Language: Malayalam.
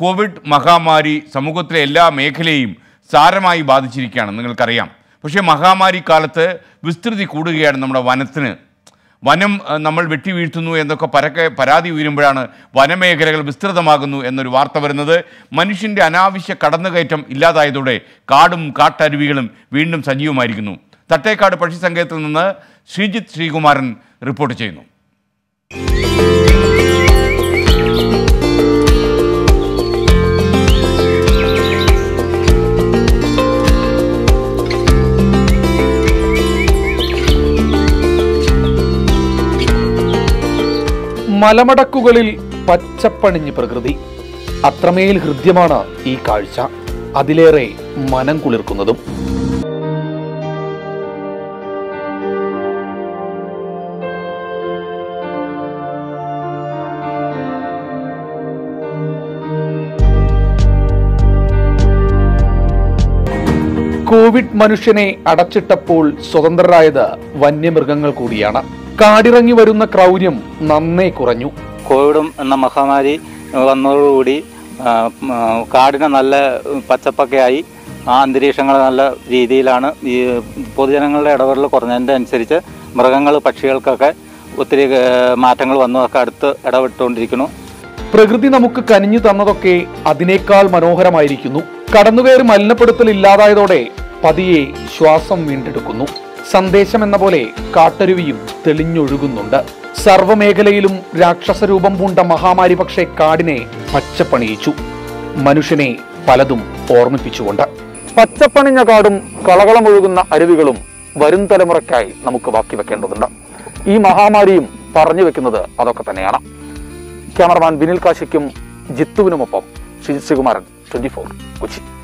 കോവിഡ് മഹാമാരി സമൂഹത്തിലെ എല്ലാ മേഖലയും സാരമായി ബാധിച്ചിരിക്കുകയാണ് നിങ്ങൾക്കറിയാം പക്ഷേ മഹാമാരി കാലത്ത് വിസ്തൃതി കൂടുകയാണ് നമ്മുടെ വനത്തിന് വനം അഹ്, നമ്മൾ വെട്ടിവീഴ്ത്തുന്നു എന്നൊക്കെ പരക്കെ പരാതി ഉയരുമ്പോഴാണ് വനമേഖലകൾ വിസ്തൃതമാകുന്നു എന്നൊരു വാർത്ത വരുന്നത് മനുഷ്യൻ്റെ അനാവശ്യ കടന്നുകയറ്റം ഇല്ലാതായതോടെ കാടും കാട്ടരുവികളും വീണ്ടും സജീവമായിരിക്കുന്നു തട്ടേക്കാട് പക്ഷി സങ്കേതത്തിൽ നിന്ന് ശ്രീജിത്ത് ശ്രീകുമാരൻ റിപ്പോർട്ട് ചെയ്യുന്നു മലമടക്കുകളിൽ പച്ചപ്പണിഞ്ഞ് പ്രകൃതി അത്രമേൽ ഹൃദ്യമാണ് ഈ കാഴ്ച അതിലേറെ മനം കുളിർക്കുന്നതും കോവിഡ് മനുഷ്യനെ അടച്ചിട്ടപ്പോൾ സ്വതന്ത്രരായത് വന്യമൃഗങ്ങൾ കൂടിയാണ് കാടിറങ്ങി വരുന്ന ക്രൗര്യം നന്നേ കുറഞ്ഞു കോവിഡും എന്ന മഹാമാരി വന്നതോടുകൂടി ആ, ഉം, ആ, കാടിന് നല്ല പച്ചപ്പൊക്കെ ആയി ആ അന്തരീക്ഷങ്ങൾ നല്ല രീതിയിലാണ് ഈ പൊതുജനങ്ങളുടെ ഇടപെടൽ കുറഞ്ഞതിൻ്റെ അനുസരിച്ച് മൃഗങ്ങൾ പക്ഷികൾക്കൊക്കെ ഒത്തിരി ഏ, മാറ്റങ്ങൾ വന്നതൊക്കെ അടുത്ത് ഇടപെട്ടുകൊണ്ടിരിക്കുന്നു പ്രകൃതി നമുക്ക് കനിഞ്ഞു തന്നതൊക്കെ അതിനേക്കാൾ മനോഹരമായിരിക്കുന്നു കടന്നുകയറി മലിനപ്പെടുത്തൽ ഇല്ലാതായതോടെ പതിയെ ശ്വാസം വീണ്ടെടുക്കുന്നു സന്ദേശം എന്ന പോലെ കാട്ടരുവിയും തെളിഞ്ഞൊഴുകുന്നുണ്ട് സർവമേഖലയിലും രാക്ഷസരൂപം പൂണ്ട മഹാമാരി പക്ഷേ കാടിനെ പച്ചപ്പണിയിച്ചു മനുഷ്യനെ പലതും ഓർമ്മിപ്പിച്ചുകൊണ്ട് പച്ചപ്പണിഞ്ഞ കാടും കളകളമൊഴുകുന്ന അരുവികളും വരും തലമുറയ്ക്കായി നമുക്ക് ബാക്കി വെക്കേണ്ടതുണ്ട് ഈ മഹാമാരിയും പറഞ്ഞു വെക്കുന്നത് അതൊക്കെ തന്നെയാണ് ക്യാമറമാൻ വിനിൽ കാശിക്കും ജിത്തുവിനുമൊപ്പം ശ്രീ ശ്രീകുമാരൻ ട്വന്റി ഫോർ കൊച്ചി